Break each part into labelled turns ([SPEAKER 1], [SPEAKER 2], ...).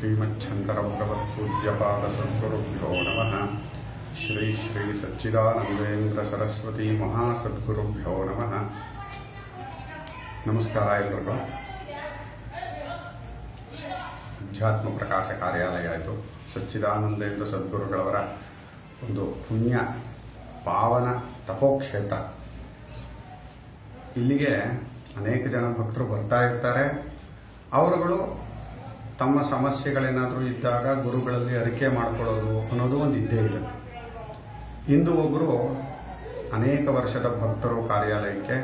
[SPEAKER 1] श्रीमच्छङ्करभगवत्पूज्यपादसद्गुरुभ्यो नमः श्री श्री ಸಚ್ಚಿದಾನಂದೇಂದ್ರ ಸರಸ್ವತಿ ಮಹಾಸದ್ಗುರುಭ್ಯೋ ನಮಃ ನಮಸ್ಕಾರ ಎಲ್ರಿಗೂ ಅಧ್ಯಾತ್ಮ ಪ್ರಕಾಶ ಕಾರ್ಯಾಲಯ ಇದು ಸಚ್ಚಿದಾನಂದೇಂದ್ರ ಸದ್ಗುರುಗಳವರ ಒಂದು ಪುಣ್ಯ ಪಾವನ ತಪೋಕ್ಷೇತ್ರ ಇಲ್ಲಿಗೆ ಅನೇಕ ಜನ ಭಕ್ತರು ಬರ್ತಾ ಇರ್ತಾರೆ ಅವರುಗಳು ತಮ್ಮ ಸಮಸ್ಯೆಗಳೇನಾದರೂ ಇದ್ದಾಗ ಗುರುಗಳಲ್ಲಿ ಅರಿಕೆ ಮಾಡ್ಕೊಳ್ಳೋದು ಅನ್ನೋದು ಒಂದು ಇದ್ದೇ ಇದೆ ಇಂದು ಒಬ್ಬರು ಅನೇಕ ವರ್ಷದ ಭಕ್ತರು ಕಾರ್ಯಾಲಯಕ್ಕೆ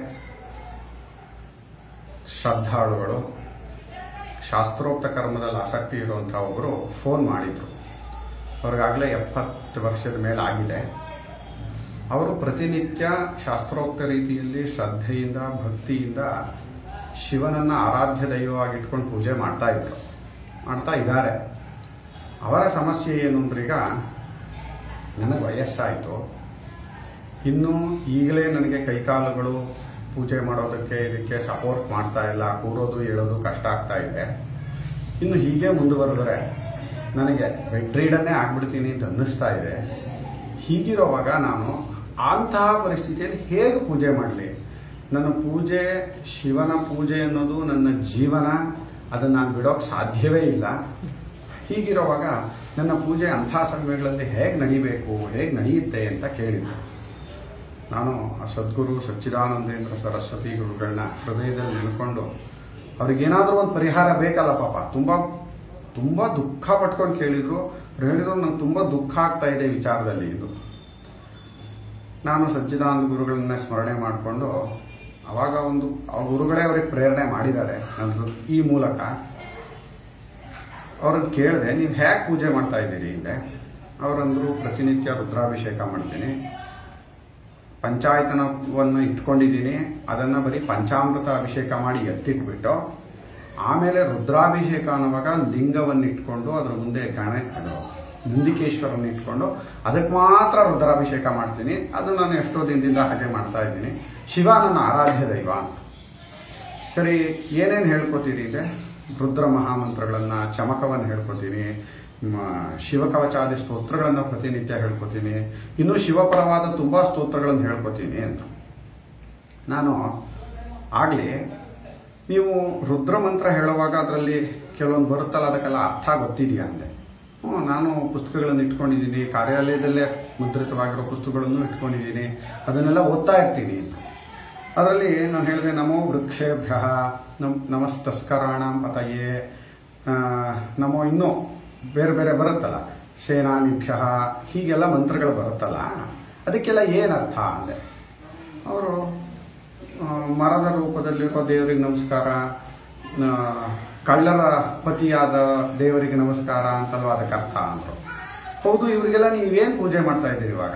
[SPEAKER 1] ಶ್ರದ್ಧಾಳುಗಳು ಶಾಸ್ತ್ರೋಕ್ತ ಕರ್ಮದಲ್ಲಿ ಆಸಕ್ತಿ ಇರುವಂಥ ಒಬ್ಬರು ಫೋನ್ ಮಾಡಿದರು ಅವ್ರಿಗಾಗಲೇ ಎಪ್ಪತ್ತು ವರ್ಷದ ಮೇಲೆ ಆಗಿದೆ ಅವರು ಪ್ರತಿನಿತ್ಯ ಶಾಸ್ತ್ರೋಕ್ತ ರೀತಿಯಲ್ಲಿ ಶ್ರದ್ಧೆಯಿಂದ ಭಕ್ತಿಯಿಂದ ಶಿವನನ್ನ ಆರಾಧ್ಯ ದೈವವಾಗಿ ಇಟ್ಕೊಂಡು ಪೂಜೆ ಮಾಡ್ತಾ ಇದ್ರು ಮಾಡ್ತಾ ಇದ್ದಾರೆ ಅವರ ಸಮಸ್ಯೆ ಏನು ಅಂದ್ರೆ ಈಗ ನನಗೆ ವಯಸ್ಸಾಯಿತು ಇನ್ನು ಈಗಲೇ ನನಗೆ ಕೈಕಾಲುಗಳು ಪೂಜೆ ಮಾಡೋದಕ್ಕೆ ಇದಕ್ಕೆ ಸಪೋರ್ಟ್ ಮಾಡ್ತಾ ಇಲ್ಲ ಕೂರೋದು ಹೇಳೋದು ಕಷ್ಟ ಆಗ್ತಾ ಇದೆ ಇನ್ನು ಹೀಗೆ ಮುಂದುವರೆದರೆ ನನಗೆ ಬೆಡ್ ರೀಡನ್ನೇ ಆಗ್ಬಿಡ್ತೀನಿ ಅಂತ ಅನ್ನಿಸ್ತಾ ಇದೆ ಹೀಗಿರುವಾಗ ನಾನು ಅಂತಹ ಪರಿಸ್ಥಿತಿಯಲ್ಲಿ ಹೇಗೆ ಪೂಜೆ ಮಾಡಲಿ ನನ್ನ ಪೂಜೆ ಶಿವನ ಪೂಜೆ ಅನ್ನೋದು ನನ್ನ ಜೀವನ ಅದನ್ನು ನಾನು ಬಿಡೋಕೆ ಸಾಧ್ಯವೇ ಇಲ್ಲ ಹೀಗಿರುವಾಗ ನನ್ನ ಪೂಜೆ ಅಂಥ ಸಮಯಗಳಲ್ಲಿ ಹೇಗೆ ನಡಿಬೇಕು ಹೇಗೆ ನಡೆಯುತ್ತೆ ಅಂತ ಕೇಳಿದ್ರು ನಾನು ಆ ಸದ್ಗುರು ಸಚ್ಚಿದಾನಂದೇಂದ್ರ ಸರಸ್ವತಿ ಗುರುಗಳನ್ನ ಹೃದಯದಲ್ಲಿ ನೆನ್ಕೊಂಡು ಅವ್ರಿಗೇನಾದರೂ ಒಂದು ಪರಿಹಾರ ಬೇಕಲ್ಲ ಪಾಪ ತುಂಬ ತುಂಬ ದುಃಖ ಪಟ್ಕೊಂಡು ಕೇಳಿದ್ರು ಅವ್ರು ಹೇಳಿದ್ರು ನಂಗೆ ತುಂಬ ದುಃಖ ಆಗ್ತಾ ಇದೆ ವಿಚಾರದಲ್ಲಿ ಇದು ನಾನು ಸಚ್ಚಿದಾನಂದ ಗುರುಗಳನ್ನ ಸ್ಮರಣೆ ಮಾಡಿಕೊಂಡು ಅವಾಗ ಒಂದು ಆ ಗುರುಗಳೇ ಅವ್ರಿಗೆ ಪ್ರೇರಣೆ ಮಾಡಿದ್ದಾರೆ ನನ್ನ ಈ ಮೂಲಕ ಅವ್ರನ್ನ ಕೇಳಿದೆ ನೀವು ಹೇಗೆ ಪೂಜೆ ಮಾಡ್ತಾ ಇದ್ದೀರಿ ಹಿಂದೆ ಅವರಂದ್ರು ಪ್ರತಿನಿತ್ಯ ರುದ್ರಾಭಿಷೇಕ ಮಾಡ್ತೀನಿ ಪಂಚಾಯತನವನ್ನು ಇಟ್ಕೊಂಡಿದ್ದೀನಿ ಅದನ್ನು ಬರೀ ಪಂಚಾಮೃತ ಅಭಿಷೇಕ ಮಾಡಿ ಎತ್ತಿಟ್ಬಿಟ್ಟು ಆಮೇಲೆ ರುದ್ರಾಭಿಷೇಕ ಅನ್ನುವಾಗ ಲಿಂಗವನ್ನು ಇಟ್ಕೊಂಡು ಅದ್ರ ಮುಂದೆ ಗಣ ಅದು ನಂದಿಕೇಶ್ವರನ್ನ ಇಟ್ಕೊಂಡು ಅದಕ್ಕೆ ಮಾತ್ರ ರುದ್ರಾಭಿಷೇಕ ಮಾಡ್ತೀನಿ ಅದು ನಾನು ಎಷ್ಟೋ ದಿನದಿಂದ ಹಾಗೆ ಮಾಡ್ತಾ ಇದ್ದೀನಿ ಶಿವ ನನ್ನ ಆರಾಧ್ಯ ದೈವ ಅಂತ ಸರಿ ಏನೇನು ಹೇಳ್ಕೊತೀರಿ ಇದೆ ರುದ್ರ ಮಹಾಮಂತ್ರಗಳನ್ನು ಚಮಕವನ್ನು ಹೇಳ್ಕೊತೀನಿ ಶಿವಕವಚಾದಿ ಸ್ತೋತ್ರಗಳನ್ನು ಪ್ರತಿನಿತ್ಯ ಹೇಳ್ಕೊತೀನಿ ಇನ್ನು ಶಿವಪರವಾದ ತುಂಬ ಸ್ತೋತ್ರಗಳನ್ನು ಹೇಳ್ಕೊತೀನಿ ಅಂತ ನಾನು ಆಗಲಿ ನೀವು ರುದ್ರ ಮಂತ್ರ ಹೇಳುವಾಗ ಅದರಲ್ಲಿ ಕೆಲವೊಂದು ಬರುತ್ತಲ್ಲ ಅದಕ್ಕೆಲ್ಲ ಅರ್ಥ ಗೊತ್ತಿದೆಯಾ ಅಂದೆ ಹ್ಞೂ ನಾನು ಪುಸ್ತಕಗಳನ್ನು ಇಟ್ಕೊಂಡಿದ್ದೀನಿ ಕಾರ್ಯಾಲಯದಲ್ಲೇ ಮುದ್ರಿತವಾಗಿರೋ ಪುಸ್ತಕಗಳನ್ನು ಇಟ್ಕೊಂಡಿದ್ದೀನಿ ಅದನ್ನೆಲ್ಲ ಓದ್ತಾ ಇರ್ತೀನಿ ಅದರಲ್ಲಿ ನಾನು ಹೇಳಿದೆ ನಮೋ ವೃಕ್ಷೇಭ್ಯ ನಮ್ ನಮಸ್ತಸ್ಕರಾಣಂ ಪತಯೇ ನಮೋ ಇನ್ನೂ ಬೇರೆ ಬೇರೆ ಬರುತ್ತಲ್ಲ ಸೇನಾನಿಭ್ಯ ಹೀಗೆಲ್ಲ ಮಂತ್ರಗಳು ಬರುತ್ತಲ್ಲ ಅದಕ್ಕೆಲ್ಲ ಏನರ್ಥ ಅಂದೆ ಅವರು ಮರದ ರೂಪದಲ್ಲಿರೋ ದೇವರಿಗೆ ನಮಸ್ಕಾರ ಕಳ್ಳರ ಪತಿಯಾದ ದೇವರಿಗೆ ನಮಸ್ಕಾರ ಅಂತಲ್ವ ಅದಕ್ಕೆ ಅರ್ಥ ಅಂದರು ಹೌದು ಇವರಿಗೆಲ್ಲ ನೀವೇನು ಪೂಜೆ ಮಾಡ್ತಾ ಇದ್ದೀರಿ ಇವಾಗ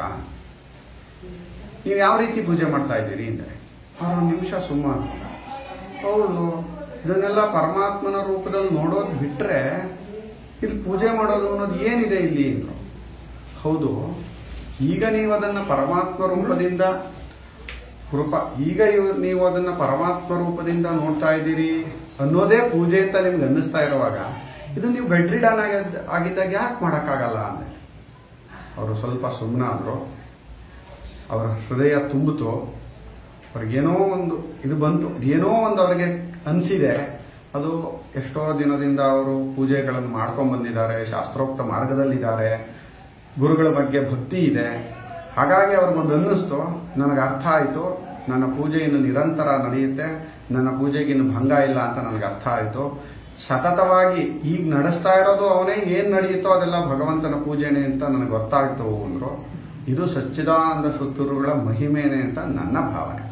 [SPEAKER 1] ನೀವು ಯಾವ ರೀತಿ ಪೂಜೆ ಮಾಡ್ತಾ ಇದ್ದೀರಿ ಅಂದರೆ ಅವರು ನಿಮಿಷ ಸುಮ್ಮನೆ ಹೌದು ಇದನ್ನೆಲ್ಲ ಪರಮಾತ್ಮನ ರೂಪದಲ್ಲಿ ನೋಡೋದು ಬಿಟ್ರೆ ಇಲ್ಲಿ ಪೂಜೆ ಮಾಡೋದು ಅನ್ನೋದು ಏನಿದೆ ಇಲ್ಲಿ ಅಂದರು ಹೌದು ಈಗ ನೀವು ಅದನ್ನ ಪರಮಾತ್ಮ ರೂಪದಿಂದ ಕೃಪ ಈಗ ನೀವು ಅದನ್ನ ಪರಮಾತ್ಮ ರೂಪದಿಂದ ನೋಡ್ತಾ ಇದ್ದೀರಿ ಅನ್ನೋದೇ ಪೂಜೆ ಅಂತ ನಿಮ್ಗೆ ಅನ್ನಿಸ್ತಾ ಇರುವಾಗ ಇದು ನೀವು ಬೆಡ್ ರಿಡನ್ ಆಗಿದ್ದಾಗ ಯಾಕೆ ಮಾಡೋಕ್ಕಾಗಲ್ಲ ಅಂದೆ ಅವರು ಸ್ವಲ್ಪ ಸುಮ್ಮನಾದ್ರು ಅವರ ಹೃದಯ ತುಂಬಿತು ಅವ್ರಿಗೇನೋ ಒಂದು ಇದು ಬಂತು ಏನೋ ಒಂದು ಅವ್ರಿಗೆ ಅನಿಸಿದೆ ಅದು ಎಷ್ಟೋ ದಿನದಿಂದ ಅವರು ಪೂಜೆಗಳನ್ನು ಮಾಡ್ಕೊಂಡು ಬಂದಿದ್ದಾರೆ ಶಾಸ್ತ್ರೋಕ್ತ ಮಾರ್ಗದಲ್ಲಿದ್ದಾರೆ ಗುರುಗಳ ಬಗ್ಗೆ ಭಕ್ತಿ ಇದೆ ಹಾಗಾಗಿ ಅವ್ರಿಗೊಂದು ಅನ್ನಿಸ್ತು ನನಗೆ ಅರ್ಥ ಆಯಿತು ನನ್ನ ಪೂಜೆ ಇನ್ನು ನಿರಂತರ ನಡೆಯುತ್ತೆ ನನ್ನ ಪೂಜೆಗೆ ಇನ್ನು ಭಂಗ ಇಲ್ಲ ಅಂತ ನನಗೆ ಅರ್ಥ ಆಯಿತು ಸತತವಾಗಿ ಈಗ ನಡೆಸ್ತಾ ಇರೋದು ಅವನೇ ಏನು ನಡೆಯುತ್ತೋ ಅದೆಲ್ಲ ಭಗವಂತನ ಪೂಜೆನೆ ಅಂತ ನನಗೆ ಗೊತ್ತಾಗ್ತು ಅಂದರು ಇದು ಸಚ್ಚಿದಾನಂದ ಸುತ್ತೂರುಗಳ ಮಹಿಮೇನೆ ಅಂತ ನನ್ನ ಭಾವನೆ